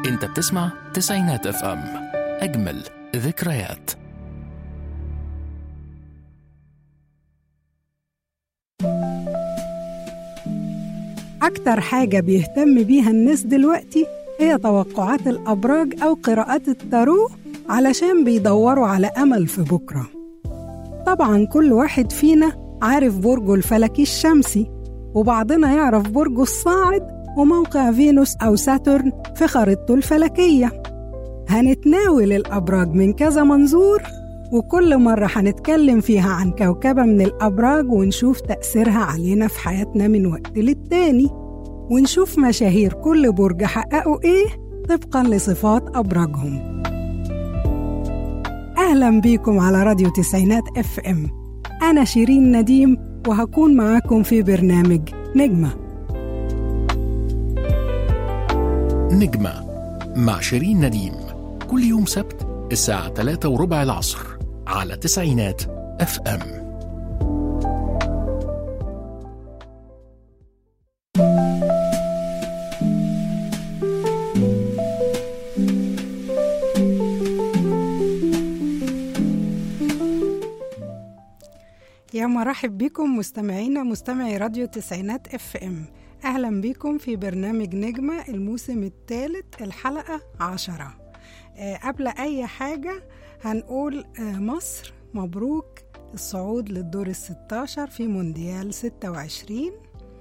انت بتسمع تسعينات اف ام اجمل ذكريات أكتر حاجة بيهتم بيها الناس دلوقتي هي توقعات الأبراج أو قراءات التارو علشان بيدوروا على أمل في بكرة طبعا كل واحد فينا عارف برجه الفلكي الشمسي وبعضنا يعرف برجه الصاعد وموقع فينوس أو ساترن في خريطته الفلكية هنتناول الأبراج من كذا منظور وكل مرة هنتكلم فيها عن كوكبة من الأبراج ونشوف تأثيرها علينا في حياتنا من وقت للتاني ونشوف مشاهير كل برج حققوا إيه طبقا لصفات أبراجهم أهلا بيكم على راديو تسعينات اف ام أنا شيرين نديم وهكون معاكم في برنامج نجمة نجمة مع شيرين نديم كل يوم سبت الساعة 3 وربع العصر على تسعينات اف ام يا مرحب بكم مستمعينا مستمعي راديو تسعينات اف ام اهلا بكم في برنامج نجمة الموسم الثالث الحلقة عشرة آه، قبل اي حاجة هنقول آه، مصر مبروك الصعود للدور الستاشر في مونديال ستة وعشرين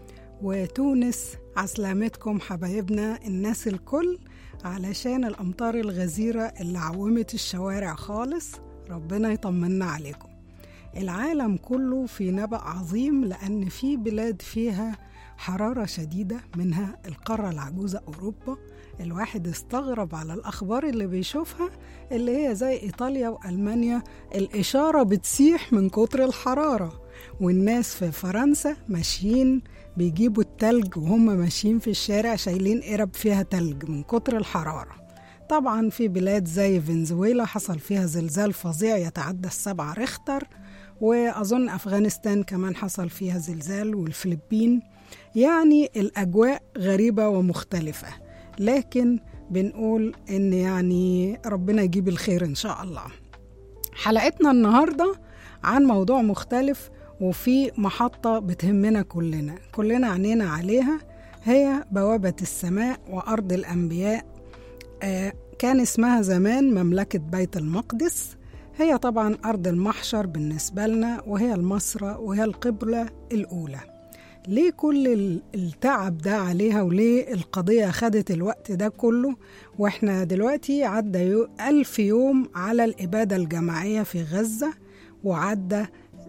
وتونس عسلامتكم حبايبنا الناس الكل علشان الأمطار الغزيرة اللي عومت الشوارع خالص ربنا يطمنا عليكم العالم كله في نبأ عظيم لأن في بلاد فيها حرارة شديدة منها القارة العجوزة أوروبا الواحد استغرب على الأخبار اللي بيشوفها اللي هي زي إيطاليا وألمانيا الإشارة بتسيح من كتر الحرارة والناس في فرنسا ماشيين بيجيبوا التلج وهم ماشيين في الشارع شايلين قرب فيها تلج من كتر الحرارة طبعا في بلاد زي فنزويلا حصل فيها زلزال فظيع يتعدى السبعة ريختر وأظن أفغانستان كمان حصل فيها زلزال والفلبين يعني الأجواء غريبة ومختلفة لكن بنقول إن يعني ربنا يجيب الخير إن شاء الله حلقتنا النهاردة عن موضوع مختلف وفي محطة بتهمنا كلنا كلنا عنينا عليها هي بوابة السماء وأرض الأنبياء آه كان اسمها زمان مملكة بيت المقدس هي طبعا أرض المحشر بالنسبة لنا وهي المصرة وهي القبلة الأولى ليه كل ال- التعب ده عليها وليه القضية خدت الوقت ده كله واحنا دلوقتي عدى يو ألف يوم على الإبادة الجماعية في غزة وعدى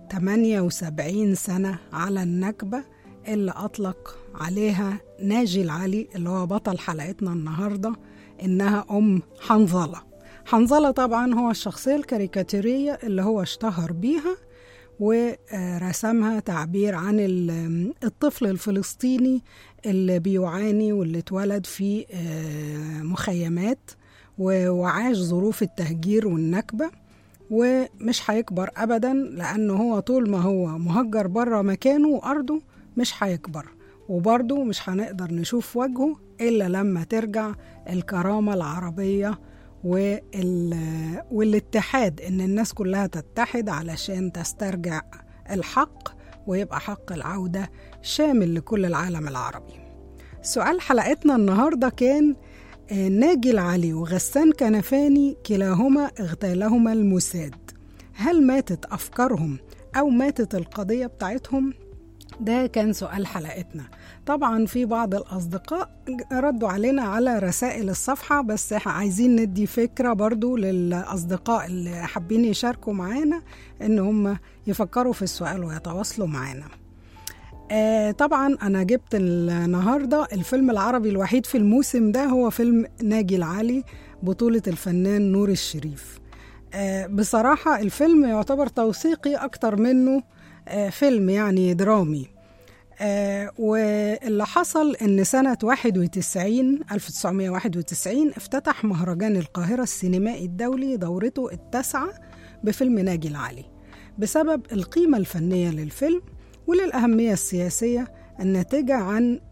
78 سنة على النكبة اللي أطلق عليها ناجي العلي اللي هو بطل حلقتنا النهاردة إنها أم حنظلة حنظلة طبعا هو الشخصية الكاريكاتيرية اللي هو اشتهر بيها ورسمها تعبير عن ال- الطفل الفلسطيني اللي بيعاني واللي اتولد في آه، مخيمات و- وعاش ظروف التهجير والنكبة ومش هيكبر أبدا لأنه هو طول ما هو مهجر بره مكانه وأرضه مش هيكبر وبرضه مش هنقدر نشوف وجهه إلا لما ترجع الكرامة العربية وال... والاتحاد ان الناس كلها تتحد علشان تسترجع الحق ويبقى حق العودة شامل لكل العالم العربي سؤال حلقتنا النهاردة كان آه، ناجي العلي وغسان كنفاني كلاهما اغتالهما الموساد هل ماتت أفكارهم أو ماتت القضية بتاعتهم؟ ده كان سؤال حلقتنا طبعا في بعض الأصدقاء ردوا علينا على رسائل الصفحة بس إحنا عايزين ندي فكرة برضو للأصدقاء اللي حابين يشاركوا معانا إن هم يفكروا في السؤال ويتواصلوا معانا آه طبعا أنا جبت النهاردة الفيلم العربي الوحيد في الموسم ده هو فيلم ناجي العلي بطولة الفنان نور الشريف آه بصراحة الفيلم يعتبر توثيقي أكتر منه آه فيلم يعني درامي آه واللي حصل ان سنة 91 1991 افتتح مهرجان القاهرة السينمائي الدولي دورته التاسعة بفيلم ناجي العلي بسبب القيمة الفنية للفيلم وللأهمية السياسية الناتجة عن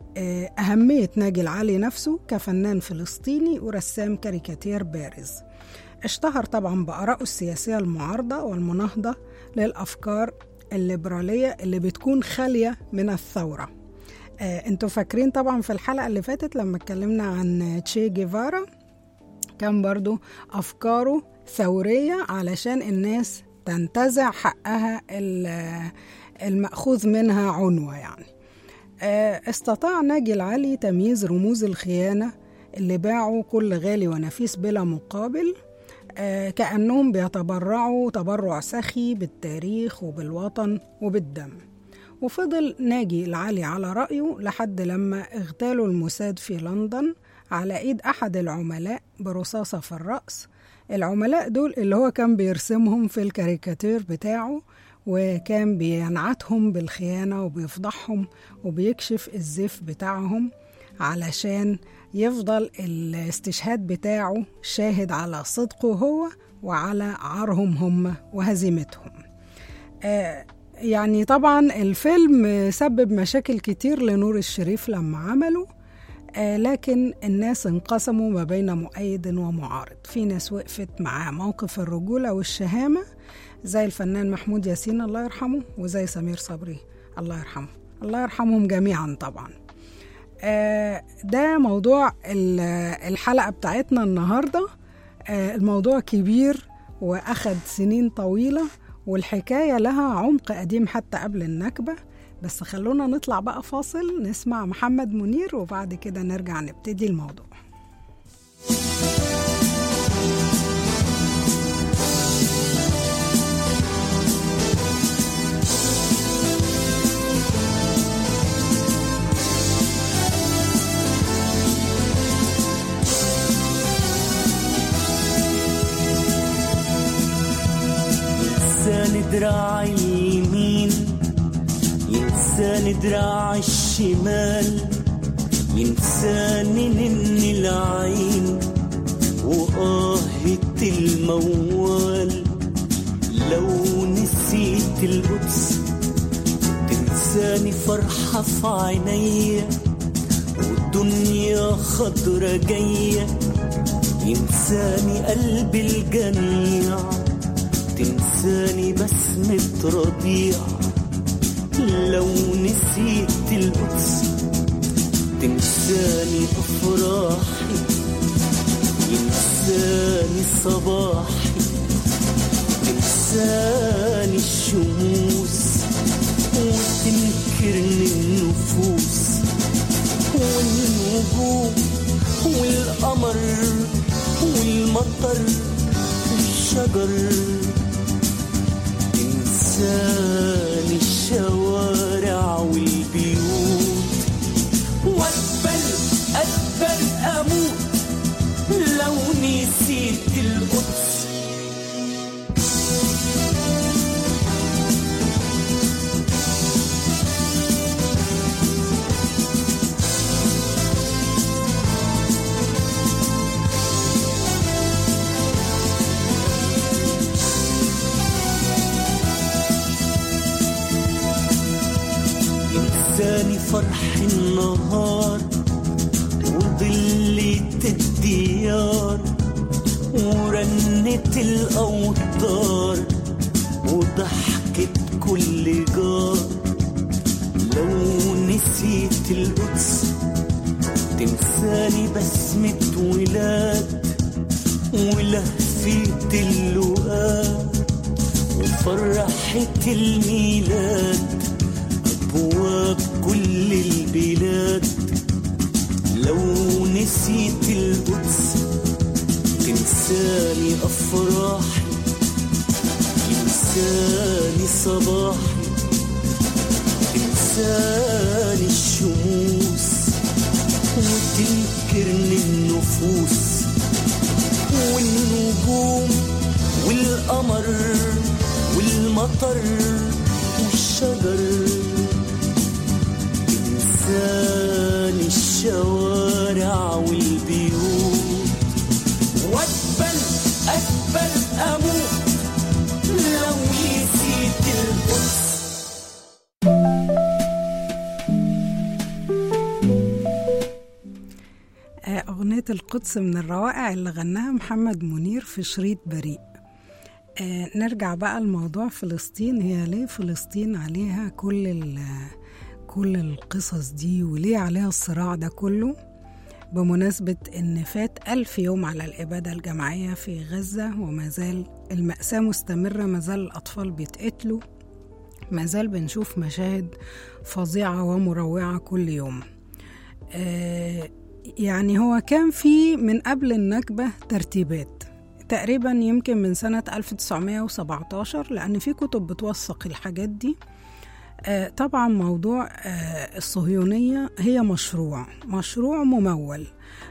آه، أهمية ناجي العلي نفسه كفنان فلسطيني ورسام كاريكاتير بارز اشتهر طبعا بآرائه السياسية المعارضة والمناهضة للأفكار الليبرالية اللي بتكون خالية من الثورة آه، انتوا فاكرين طبعا في الحلقة اللي فاتت لما اتكلمنا عن تشي جيفارا كان برضو أفكاره ثورية علشان الناس تنتزع حقها ال- المأخوذ منها عنوة يعني آه، استطاع ناجي العلي تمييز رموز الخيانة اللي باعوا كل غالي ونفيس بلا مقابل آه، كأنهم بيتبرعوا تبرع سخي بالتاريخ وبالوطن وبالدم وفضل ناجي العلي على رأيه لحد لما اغتالوا الموساد في لندن على ايد احد العملاء برصاصة في الرأس العملاء دول اللي هو كان بيرسمهم في الكاريكاتير بتاعه وكان بينعتهم بالخيانة وبيفضحهم وبيكشف الزيف بتاعهم علشان يفضل الاستشهاد بتاعه شاهد على صدقه هو وعلى عارهم هم وهزيمتهم آه، يعني طبعا الفيلم سبب مشاكل كتير لنور الشريف لما عمله آه، لكن الناس انقسموا ما بين مؤيد ومعارض في ناس وقفت مع موقف الرجولة والشهامة زي الفنان محمود ياسين الله يرحمه وزي سمير صبري الله يرحمه الله يرحمهم جميعا طبعا آه، ده موضوع ال- الحلقة بتاعتنا النهاردة آه، الموضوع كبير وأخد سنين طويلة والحكاية لها عمق قديم حتى قبل النكبة بس خلونا نطلع بقى فاصل نسمع محمد منير وبعد كده نرجع نبتدي الموضوع ينساني دراع اليمين ينساني دراع الشمال ينساني من العين وآهة الموال لو نسيت القدس تنساني فرحة في عينيا والدنيا خضرة جاية ينساني قلب الجميع تنساني بسمة رضيع لو نسيت القدس تنساني أفراحي ينساني صباحي تنساني الشموس وتنكرني النفوس والنجوم والقمر والمطر والشجر تنساني الشوارع والبيوت وأقبل أقبل أموت لو نسيت القدس ينساني فرح النهار وظلة الديار ورنة الأوتار وضحكة كل جار لو نسيت القدس تنساني بسمة ولاد ولهفة اللقاء وفرحة الميلاد أبواب كل البلاد لو نسيت القدس تنساني أفراحي ينساني صباحي تنساني الشموس وتنكرني النفوس والنجوم والقمر والمطر والشجر تنساني الشوارع والبيوت وأقبل أقبل أموت لو نسيت القدس آه، أغنية القدس من الروائع اللي غناها محمد منير في شريط بريء آه، نرجع بقى لموضوع فلسطين هي ليه فلسطين عليها كل ال- كل القصص دي وليه عليها الصراع ده كله بمناسبة إن فات ألف يوم على الإبادة الجماعية في غزة وما زال المأساة مستمرة ما زال الأطفال بيتقتلوا ما زال بنشوف مشاهد فظيعة ومروعة كل يوم آه، يعني هو كان في من قبل النكبة ترتيبات تقريبا يمكن من سنة 1917 لأن في كتب بتوثق الحاجات دي آه، طبعا موضوع آه، الصهيونية هي مشروع مشروع ممول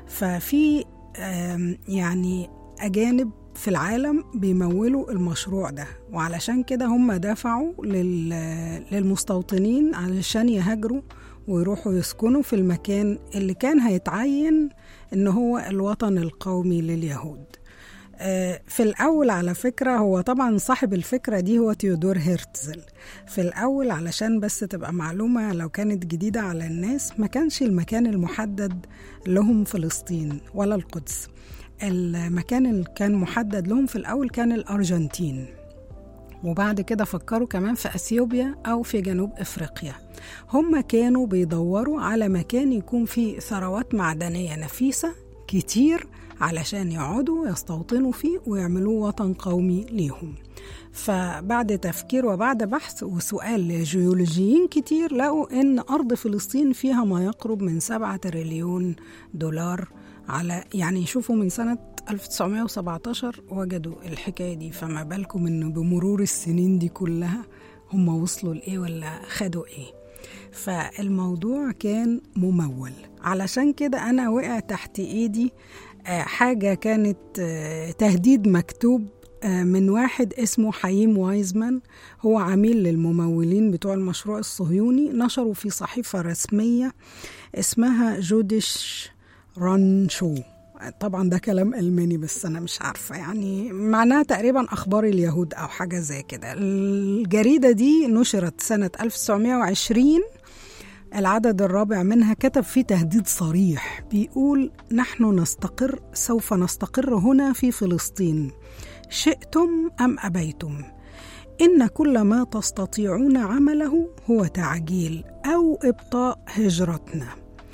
ففي آم، يعني أجانب في العالم بيمولوا المشروع ده وعلشان كده هم دفعوا لل- للمستوطنين علشان يهاجروا ويروحوا يسكنوا في المكان اللي كان هيتعين إن هو الوطن القومي لليهود آه، في الأول على فكرة هو طبعا صاحب الفكرة دي هو تيودور هيرتزل في الأول علشان بس تبقى معلومة لو كانت جديدة على الناس ما كانش المكان المحدد لهم فلسطين ولا القدس المكان اللي كان محدد لهم في الأول كان الأرجنتين وبعد كده فكروا كمان في أثيوبيا أو في جنوب إفريقيا هم كانوا بيدوروا على مكان يكون فيه ثروات معدنية نفيسة كتير علشان يقعدوا يستوطنوا فيه ويعملوه وطن قومي ليهم فبعد تفكير وبعد بحث وسؤال لجيولوجيين كتير لقوا إن أرض فلسطين فيها ما يقرب من سبعة تريليون دولار على يعني شوفوا من سنة 1917 وجدوا الحكاية دي فما بالكم إن بمرور السنين دي كلها هم وصلوا لإيه ولا خدوا إيه فالموضوع كان ممول علشان كده أنا وقع تحت إيدي آه، حاجة كانت آه، تهديد مكتوب آه، من واحد اسمه حييم وايزمان هو عميل للممولين بتوع المشروع الصهيوني نشروا في صحيفة رسمية اسمها جودش رانشو طبعا ده كلام ألماني بس أنا مش عارفة يعني معناها تقريبا أخبار اليهود أو حاجة زي كده الجريدة دي نشرت سنة 1920 العدد الرابع منها كتب فيه تهديد صريح بيقول نحن نستقر سوف نستقر هنا في فلسطين شئتم أم أبيتم إن كل ما تستطيعون عمله هو تعجيل أو إبطاء هجرتنا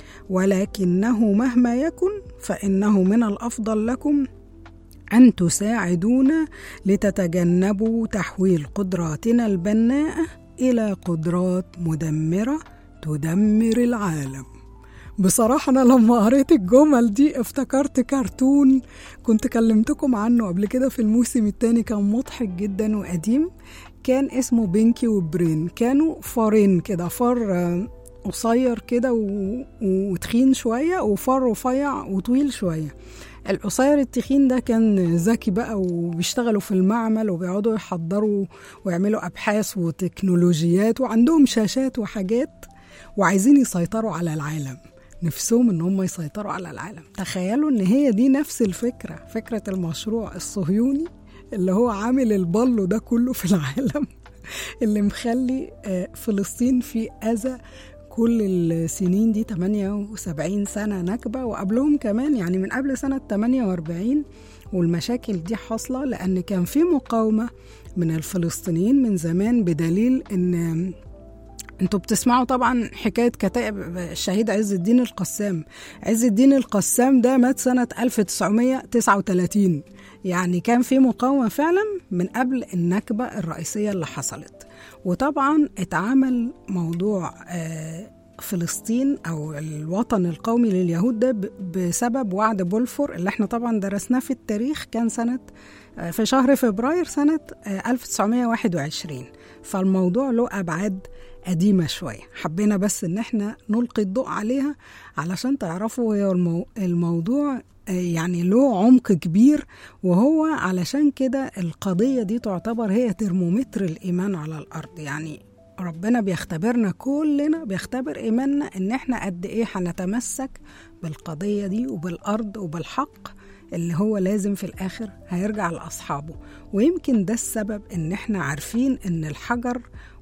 ولكنه مهما يكن فإنه من الأفضل لكم أن تساعدونا لتتجنبوا تحويل قدراتنا البناءة إلى قدرات مدمرة تدمر العالم بصراحة أنا لما قريت الجمل دي افتكرت كرتون كنت كلمتكم عنه قبل كده في الموسم التاني كان مضحك جدا وقديم كان اسمه بينكي وبرين كانوا فارين كده فار آه، قصير كده و- وتخين شوية وفار رفيع وطويل شوية القصير التخين ده كان ذكي بقى وبيشتغلوا في المعمل وبيقعدوا يحضروا ويعملوا أبحاث وتكنولوجيات وعندهم شاشات وحاجات وعايزين يسيطروا على العالم نفسهم ان هم يسيطروا على العالم تخيلوا ان هي دي نفس الفكرة فكرة المشروع الصهيوني اللي هو عامل البلو ده كله في العالم اللي مخلي آه، فلسطين في أذى كل السنين دي 78 سنة نكبة وقبلهم كمان يعني من قبل سنة 48 والمشاكل دي حاصلة لأن كان في مقاومة من الفلسطينيين من زمان بدليل إن انتوا بتسمعوا طبعا حكاية كتائب الشهيد عز الدين القسام عز الدين القسام ده مات سنة 1939 يعني كان في مقاومة فعلا من قبل النكبة الرئيسية اللي حصلت وطبعا اتعمل موضوع آه، فلسطين أو الوطن القومي لليهود ده ب- بسبب وعد بولفور اللي احنا طبعا درسناه في التاريخ كان سنة آه، في شهر فبراير سنة آه، 1921 فالموضوع له أبعاد قديمة شوية حبينا بس إن احنا نلقي الضوء عليها علشان تعرفوا هي المو... الموضوع آه، يعني له عمق كبير وهو علشان كده القضية دي تعتبر هي ترمومتر الإيمان على الأرض يعني ربنا بيختبرنا كلنا بيختبر إيماننا إن إحنا قد إيه هنتمسك بالقضية دي وبالأرض وبالحق اللي هو لازم في الآخر هيرجع لأصحابه ويمكن ده السبب إن إحنا عارفين إن الحجر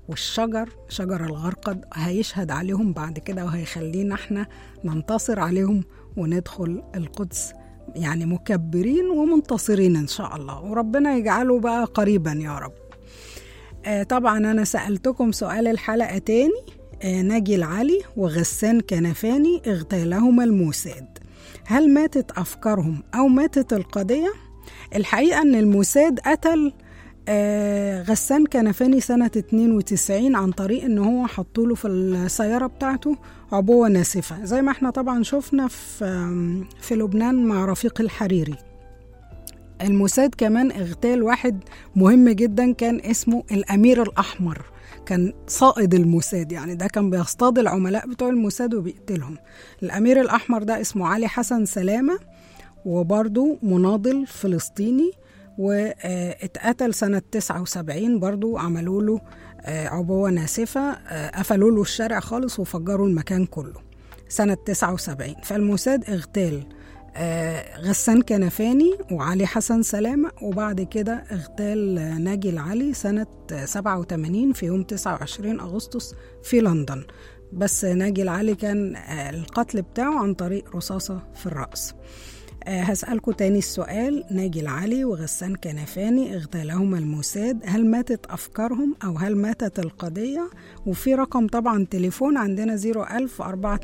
والشجر شجر الغرقد هيشهد عليهم بعد كده وهيخلينا احنا ننتصر عليهم وندخل القدس يعني مكبرين ومنتصرين ان شاء الله وربنا يجعله بقى قريبا يا رب آه طبعا انا سالتكم سؤال الحلقه تاني آه ناجي العلي وغسان كنفاني اغتالهما الموساد هل ماتت افكارهم او ماتت القضيه الحقيقه ان الموساد قتل آه غسان كنفاني سنة 92 عن طريق ان هو حطوله في السيارة بتاعته عبوة ناسفة زي ما احنا طبعا شفنا في, آم، في لبنان مع رفيق الحريري الموساد كمان اغتال واحد مهم جدا كان اسمه الامير الاحمر كان صائد الموساد يعني ده كان بيصطاد العملاء بتوع الموساد وبيقتلهم الامير الاحمر ده اسمه علي حسن سلامه وبرضه مناضل فلسطيني واتقتل سنة 79 برضو عملوا له آه، عبوة ناسفة آه، قفلوا له الشارع خالص وفجروا المكان كله سنة 79 فالموساد اغتال آه، غسان كنفاني وعلي حسن سلامة وبعد كده اغتال آه، ناجي العلي سنة آه، 87 في يوم 29 أغسطس في لندن بس ناجي العلي كان آه، القتل بتاعه عن طريق رصاصة في الرأس آه، هسألكوا تاني السؤال ناجي العلي وغسان كنفاني اغتالهما الموساد هل ماتت أفكارهم أو هل ماتت القضية وفي رقم طبعا تليفون عندنا 01000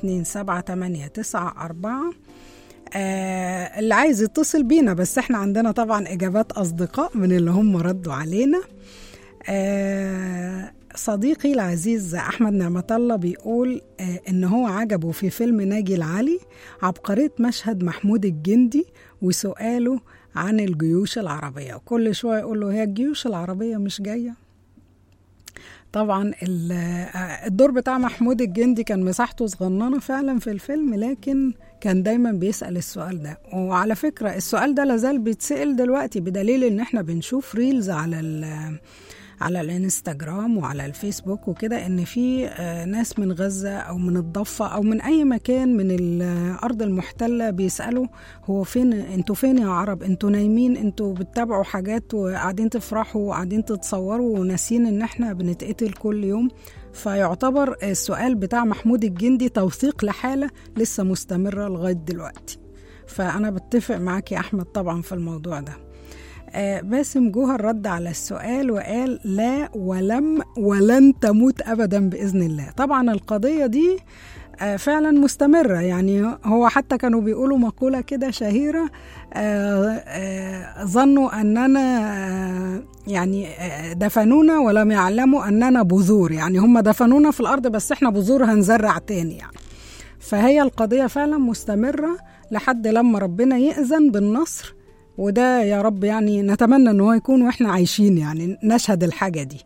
427 آه اللي عايز يتصل بينا بس احنا عندنا طبعا إجابات أصدقاء من اللي هم ردوا علينا آه صديقي العزيز أحمد نعمة الله بيقول آه إن هو عجبه في فيلم ناجي العلي عبقرية مشهد محمود الجندي وسؤاله عن الجيوش العربية وكل شوية يقول له هي الجيوش العربية مش جاية طبعا ال- آه، الدور بتاع محمود الجندي كان مساحته صغننه فعلا في الفيلم لكن كان دايما بيسأل السؤال ده وعلى فكرة السؤال ده لازال بيتسأل دلوقتي بدليل ان احنا بنشوف ريلز على ال- على الانستجرام وعلى الفيسبوك وكده ان في آه، ناس من غزة او من الضفة او من اي مكان من الارض المحتلة بيسألوا هو فين انتوا فين يا عرب انتوا نايمين انتوا بتتابعوا حاجات وقاعدين تفرحوا وقاعدين تتصوروا وناسين ان احنا بنتقتل كل يوم فيعتبر السؤال بتاع محمود الجندي توثيق لحالة لسه مستمرة لغاية دلوقتي فأنا بتفق معاك يا أحمد طبعا في الموضوع ده آه، باسم جوهر رد على السؤال وقال لا ولم ولن تموت ابدا باذن الله طبعا القضيه دي آه، فعلا مستمرة يعني هو حتى كانوا بيقولوا مقولة كده شهيرة آه، آه، ظنوا أننا آه، يعني آه، دفنونا ولم يعلموا أننا بذور يعني هم دفنونا في الأرض بس إحنا بذور هنزرع تاني يعني فهي القضية فعلا مستمرة لحد لما ربنا يأذن بالنصر وده يا رب يعني نتمنى ان هو يكون واحنا عايشين يعني نشهد الحاجة دي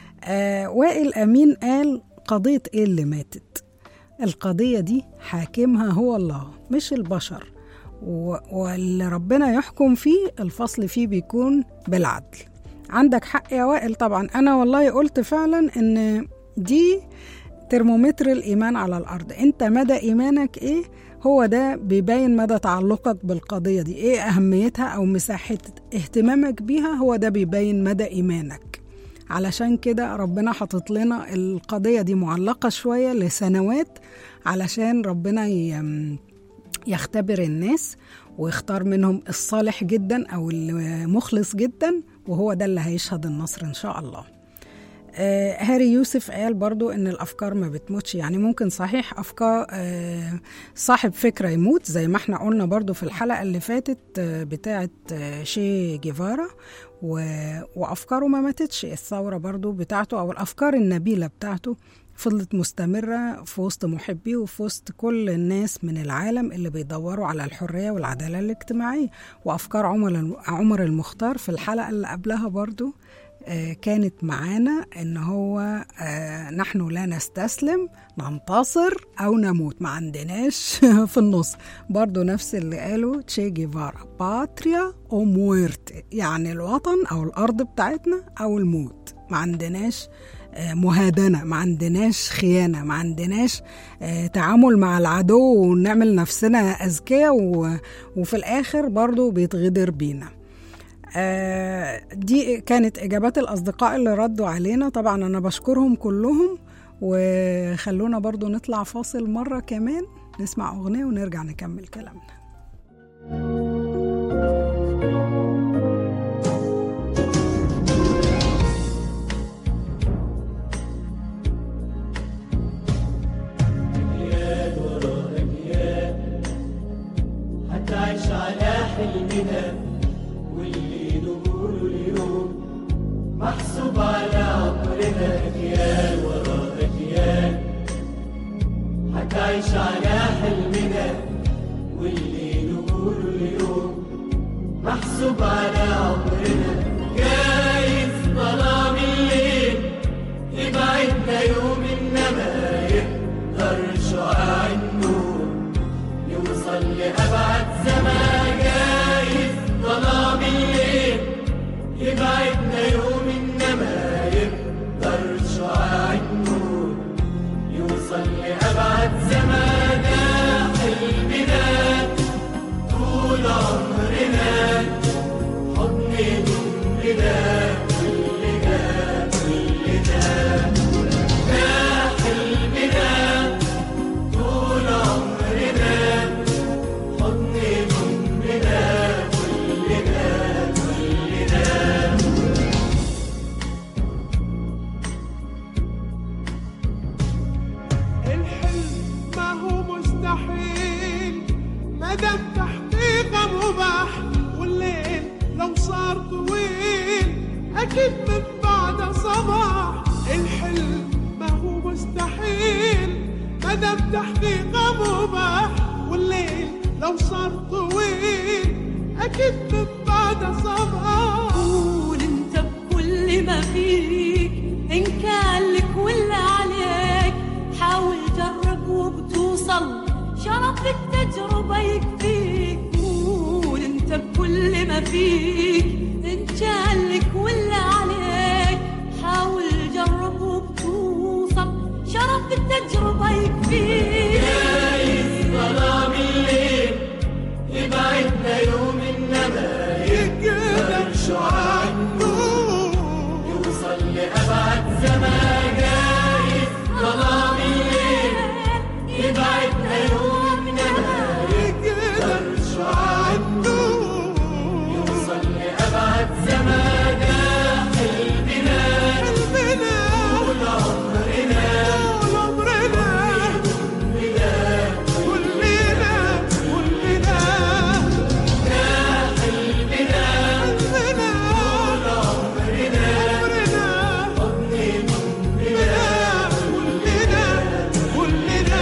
آه وائل أمين قال قضية ايه اللي ماتت القضية دي حاكمها هو الله مش البشر و- واللي ربنا يحكم فيه الفصل فيه بيكون بالعدل عندك حق يا وائل طبعا أنا والله قلت فعلا إن دي ترمومتر الإيمان على الأرض أنت مدى إيمانك إيه هو ده بيبين مدى تعلقك بالقضية دي إيه أهميتها أو مساحة اهتمامك بيها هو ده بيبين مدى إيمانك علشان كده ربنا حاطط لنا القضية دي معلقة شوية لسنوات علشان ربنا ي- يختبر الناس ويختار منهم الصالح جدا أو المخلص جدا وهو ده اللي هيشهد النصر إن شاء الله آه، هاري يوسف قال برضو ان الافكار ما بتموتش يعني ممكن صحيح افكار آه، صاحب فكره يموت زي ما احنا قلنا برضو في الحلقه اللي فاتت آه، بتاعه آه، شي جيفارا و- وافكاره ما ماتتش الثوره برضو بتاعته او الافكار النبيله بتاعته فضلت مستمرة في وسط محبيه وفي وسط كل الناس من العالم اللي بيدوروا على الحرية والعدالة الاجتماعية وأفكار عمر عمر المختار في الحلقة اللي قبلها برضو آه، كانت معانا ان هو آه، نحن لا نستسلم ننتصر او نموت ما عندناش في النص برضو نفس اللي قاله تشي جيفارا باتريا او مويرت يعني الوطن او الارض بتاعتنا او الموت ما عندناش آه، مهادنة ما عندناش خيانة ما عندناش آه، تعامل مع العدو ونعمل نفسنا أذكياء و- وفي الآخر برضو بيتغدر بينا آه، دي كانت إجابات الأصدقاء اللي ردوا علينا طبعا أنا بشكرهم كلهم وخلونا برضو نطلع فاصل مرة كمان نسمع أغنية ونرجع نكمل كلامنا هتعيش على حلمنا واللي نقوله اليوم محسوب على عمرنا أجيال ورا أجيال هتعيش على حلمنا واللي نقوله اليوم محسوب على عمرنا جايز ظلام الليل يبعدنا يوم إنما يقدر شعاع النور يوصل لأبعد زمان جايز ظلام الليل يبعدنا يوم إنما يقدر شعاع النور يوصل لأبعد زمان حلمنا طول عمرنا حضن ضمنا كلنا كلنا ده حلمنا طول عمرنا حضن ضمنا كلنا كلنا الحلم ما هو مستحيل ما دام تحقيقه مباح والليل لو صار طويل اكيد من بعد صباح الحلم ما هو مستحيل ما دام تحقيقه مباح والليل لو صار طويل اكيد من بعد صباح قول انت بكل ما فيك ان كان لك ولا عليك حاول جرب وبتوصل شرف التجربة يكفيك قول انت بكل ما فيك ان كان لك ولا عليك حاول جرب وبتوصل شرف التجربة يكفيك ظلام الليل يبعدنا يوم إنما يقدر شعاع النور يوصل لأبعد زمان جايز ظلام الليل يبعدنا يوم إنما يقدر شعاع النور يوصل لأبعد زمان حلمنا حلمنا طول عمرنا طول عمرنا كلنا كلنا حلمنا حلمنا طول عمرنا عمرنا حضن كلنا كلنا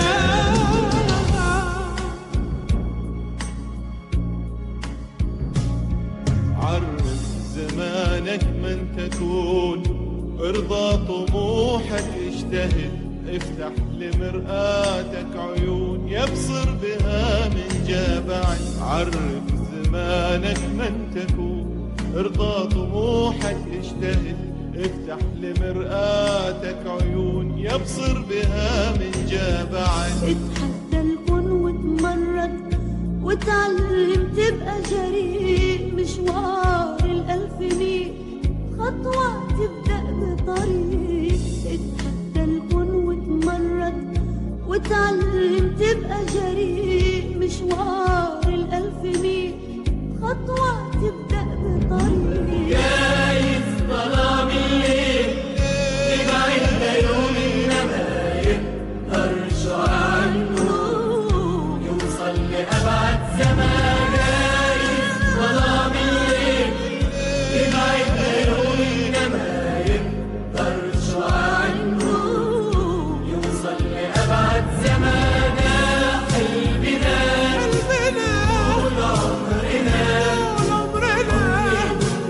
عرف زمانك من تكون ارضى طموحك اجتهد افتح لمرآتك عيون يبصر بها من جابعك عرف زمانك من تكون ارضى طموحك اجتهد افتح لمرآتك عيون يبصر بها من جابعك اتحدى الكون واتمرد وتعلم تبقى جريء مشوار الألف ميل خطوة تبدأ بطريق اتحدى الكون واتمرد وتعلم تبقى جريء مشوار الألف ميل خطوة تبدأ بطريق جايز ظلام الليل يبعدنا يوم إنما يقدر شعاع النور يوصل لأبعد زمان جايز ظلام الليل يبعدنا يوم إنما يقدر شعاع النور يوصل لأبعد زمان حلمنا حلمنا طول عمرنا طول عمرنا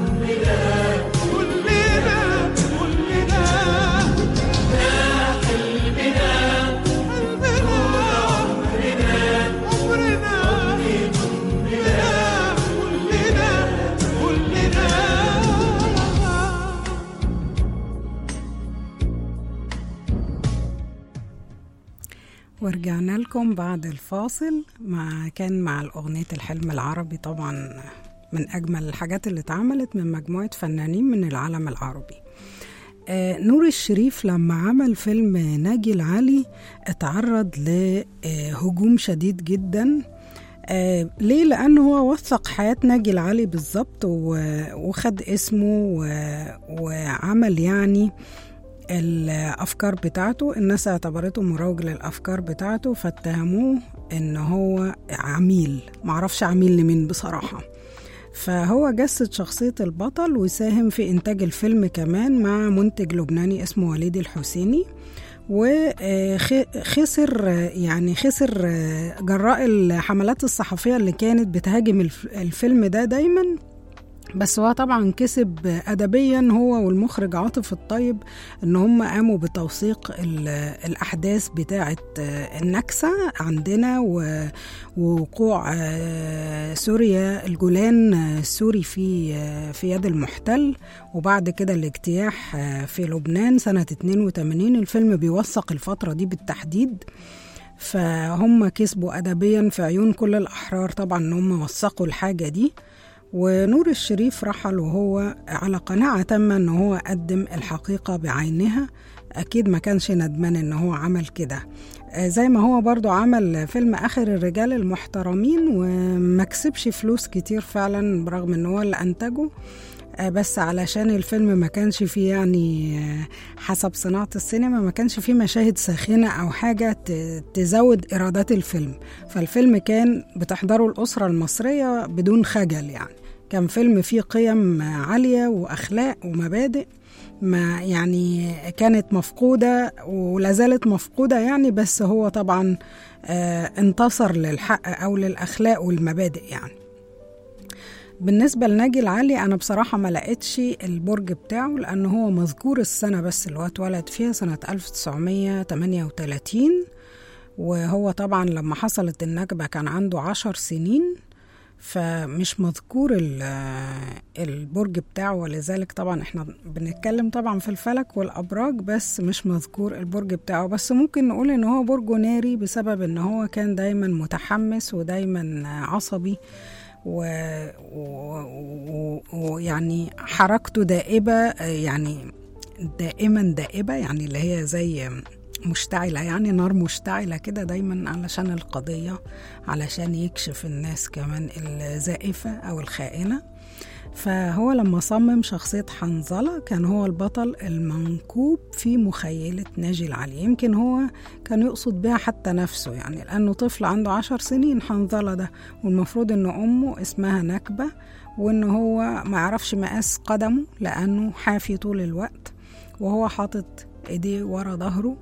كلنا كلنا حلمنا حلمنا عمرنا كلنا كلنا كلنا ورجعنا لكم بعد الفاصل مع كان مع الأغنية الحلم العربي طبعا من أجمل الحاجات اللي اتعملت من مجموعة فنانين من العالم العربي آه، نور الشريف لما عمل فيلم ناجي العلي اتعرض لهجوم شديد جدا آه، ليه لأنه هو وثق حياة ناجي العلي بالظبط و- وخد اسمه و- وعمل يعني الأفكار بتاعته الناس اعتبرته مروج للأفكار بتاعته فاتهموه إن هو عميل معرفش عميل لمين بصراحة فهو جسد شخصية البطل وساهم في إنتاج الفيلم كمان مع منتج لبناني اسمه وليد الحسيني وخسر يعني خسر آه، جراء الحملات الصحفية اللي كانت بتهاجم الف- الفيلم ده دايما بس هو طبعا كسب ادبيا هو والمخرج عاطف الطيب ان هم قاموا بتوثيق ال- الاحداث بتاعه آه، النكسه عندنا و- ووقوع آه، سوريا الجولان آه، السوري في آه، في يد المحتل وبعد كده الاجتياح آه، في لبنان سنه 82 الفيلم بيوثق الفتره دي بالتحديد فهم كسبوا ادبيا في عيون كل الاحرار طبعا ان هم وثقوا الحاجه دي ونور الشريف رحل وهو على قناعة تامة ان هو قدم الحقيقة بعينها اكيد ما كانش ندمان ان هو عمل كده آه، زي ما هو برضو عمل فيلم اخر الرجال المحترمين وما كسبش فلوس كتير فعلا برغم ان هو اللي انتجه آه، بس علشان الفيلم ما كانش فيه يعني آه، حسب صناعة السينما ما كانش فيه مشاهد ساخنة أو حاجة ت- تزود إيرادات الفيلم فالفيلم كان بتحضره الأسرة المصرية بدون خجل يعني كان فيلم فيه قيم عالية وأخلاق ومبادئ ما يعني كانت مفقودة ولا زالت مفقودة يعني بس هو طبعا آه، انتصر للحق أو للأخلاق والمبادئ يعني بالنسبة لناجي العلي أنا بصراحة ما لقيتش البرج بتاعه لأن هو مذكور السنة بس اللي هو اتولد فيها سنة 1938 وهو طبعا لما حصلت النكبة كان عنده عشر سنين فمش مذكور ال- البرج بتاعه ولذلك طبعا احنا بنتكلم طبعا في الفلك والأبراج بس مش مذكور البرج بتاعه بس ممكن نقول ان هو برج ناري بسبب ان هو كان دايما متحمس ودايما عصبي ويعني و... و... و... يعني حركته دائبة آه، يعني دائما دائبة يعني اللي هي زي مشتعلة يعني نار مشتعلة كده دايما علشان القضية علشان يكشف الناس كمان الزائفة أو الخائنة فهو لما صمم شخصية حنظلة كان هو البطل المنكوب في مخيلة ناجي العلي يمكن هو كان يقصد بها حتى نفسه يعني لأنه طفل عنده عشر سنين حنظلة ده والمفروض إن أمه اسمها نكبة وإن هو ما يعرفش مقاس قدمه لأنه حافي طول الوقت وهو حاطط إيديه ورا ظهره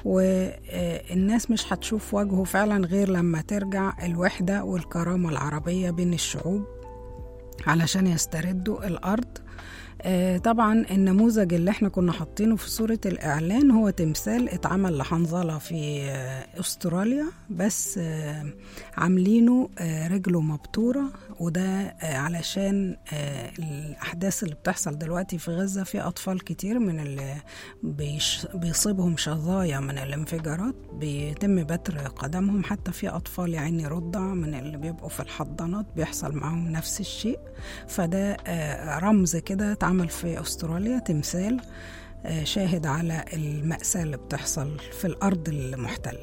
والناس مش هتشوف وجهه فعلا غير لما ترجع الوحدة والكرامة العربية بين الشعوب علشان يستردوا الأرض آه، طبعا النموذج اللي احنا كنا حاطينه في صورة الإعلان هو تمثال اتعمل لحنظلة في آه، أستراليا بس آه، عاملينه آه، رجله مبتورة وده آه، علشان آه، الأحداث اللي بتحصل دلوقتي في غزة في أطفال كتير من اللي بيش- بيصيبهم شظايا من الانفجارات بيتم بتر قدمهم حتى في أطفال يعني رضع من اللي بيبقوا في الحضانات بيحصل معاهم نفس الشيء فده آه، رمز كده اتعمل في أستراليا تمثال آه، شاهد على المأساة اللي بتحصل في الأرض المحتلة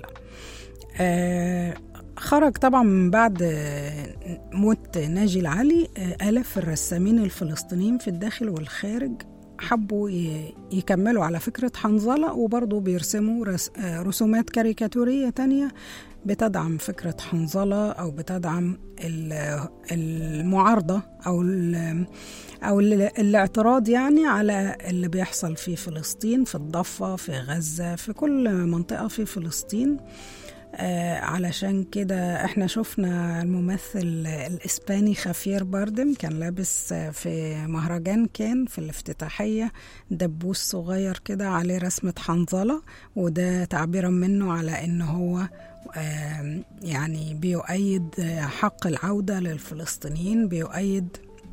آه، خرج طبعا من بعد آه، موت ناجي العلي آه، آلاف الرسامين الفلسطينيين في الداخل والخارج حبوا ي- يكملوا على فكرة حنظلة وبرضه بيرسموا رس- آه، رسومات كاريكاتورية تانية بتدعم فكرة حنظلة أو بتدعم ال- المعارضة أو ال- أو ال- الاعتراض يعني على اللي بيحصل في فلسطين في الضفة في غزة في كل منطقة في فلسطين آه علشان كده احنا شفنا الممثل الاسباني خافير باردم كان لابس آه، في مهرجان كان في الافتتاحية دبوس صغير كده عليه رسمة حنظلة وده تعبيرا منه على ان هو آه يعني بيؤيد آه، حق العودة للفلسطينيين بيؤيد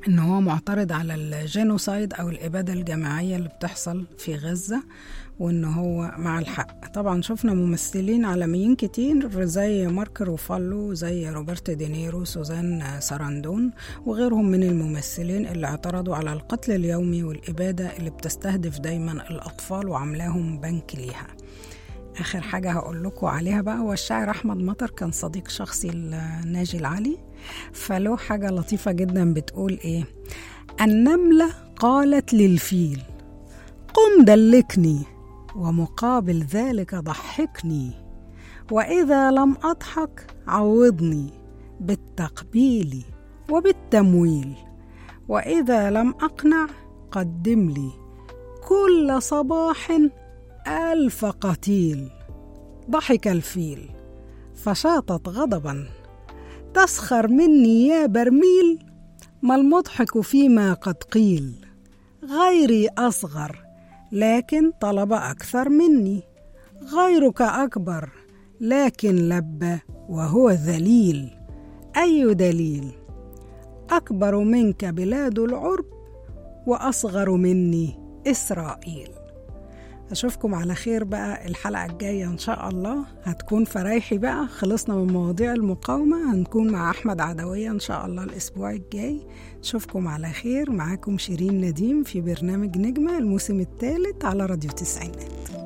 ان هو معترض على الجينوسايد او الاباده الجماعيه اللي بتحصل في غزه وان هو مع الحق طبعا شفنا ممثلين عالميين كتير زي مارك روفالو زي روبرت دينيرو سوزان ساراندون وغيرهم من الممثلين اللي اعترضوا على القتل اليومي والاباده اللي بتستهدف دايما الاطفال وعاملاهم بنك ليها اخر حاجه هقول لكم عليها بقى هو الشاعر احمد مطر كان صديق شخصي لناجي العلي فله حاجه لطيفه جدا بتقول ايه النمله قالت للفيل قم دلكني ومقابل ذلك ضحكني واذا لم اضحك عوضني بالتقبيل وبالتمويل واذا لم اقنع قدم لي كل صباح الف قتيل ضحك الفيل فشاطت غضبا تسخر مني يا برميل ما المضحك فيما قد قيل غيري اصغر لكن طلب اكثر مني غيرك اكبر لكن لبى وهو ذليل اي دليل اكبر منك بلاد العرب واصغر مني اسرائيل اشوفكم على خير بقى الحلقه الجايه ان شاء الله هتكون فرايحي بقى خلصنا من مواضيع المقاومه هنكون مع احمد عدويه ان شاء الله الاسبوع الجاي اشوفكم على خير معاكم شيرين نديم في برنامج نجمه الموسم الثالث على راديو تسعينات